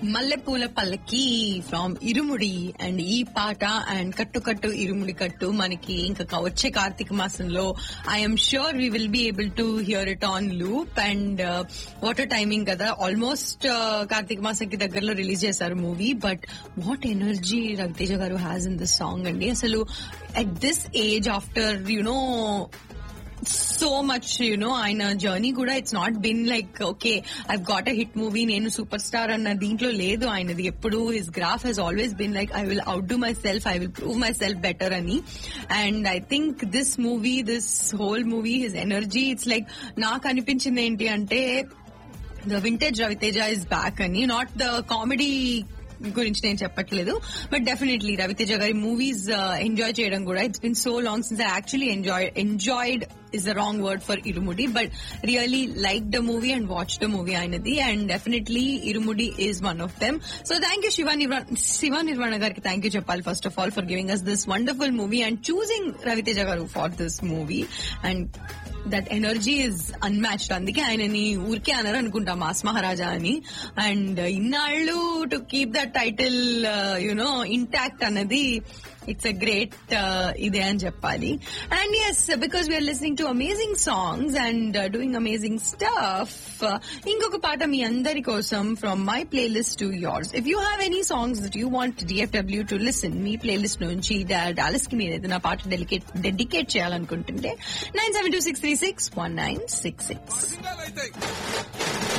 మల్లెపూల పల్లకి from irumudi and ఈ పాట అండ్ కట్టు కట్టు ఇరుముడి కట్టు మనకి ఇంకా వచ్చే కార్తీక మాసంలో I'm sure we will be able to hear it on loop and water timing కదా ఆల్మోస్ట్ కార్తీక మాసంకి దగ్గరలో రిలీజ్ చేశారు movie but what energy Raviteja గారు హ్యాస్ ఇన్ దిస్ సాంగ్ అండి అసలు at this age after you know so much you know ఆయన journey కూడా it's not been like okay I got a hit movie నేను super star అన్న దీంట్లో లేదు ఆయనది ఎప్పుడు his graph Hess always been like I will out do my self I will prove my self better అని and I think this movie this whole movie his energy it's like నాకు అనిపించింది ఏంటి అంటే the vintage Raviteja is back అని not the comedy గురించి నేను చెప్పట్లేదు but definitely Raviteja గారి మూవీస్ ఎంజాయ్ చేయడం కూడా it's been so long since I actually enjoy enjoyed is the wrong word for irumudi but really like the movie and watch the movie అయినది and definitely irumudi is one of them so thank you Shiva నిర్వాణ శివ నిర్వాణ గారికి thank you చెప్పాలి first of all for giving us this wonderful movie and choosing Raviteja గారు for this movie and that energy is unmatched అందుకే ఆయనని ఊరికే అనరు అనుకుంటా mass మహారాజా అని and ఇన్నాళ్ళు to keep that title you know intact అన్నది ఇట్స్ అ గ్రేట్ ఇదే అని చెప్పాలి and yes because we're listening to amazing songs and doing amazing stuff ఇంకొక పాట మీ అందరి కోసం from my playlist to yours if you have any songs that you want DFW to listen మీ playlist నుంచి డాలస్ కి మీరు ఏదైనా పాట డెడికేట్ డెడికేట్ చేయాలనుకుంటుంటే nine seven two six three six one nine six six Jindal అయితే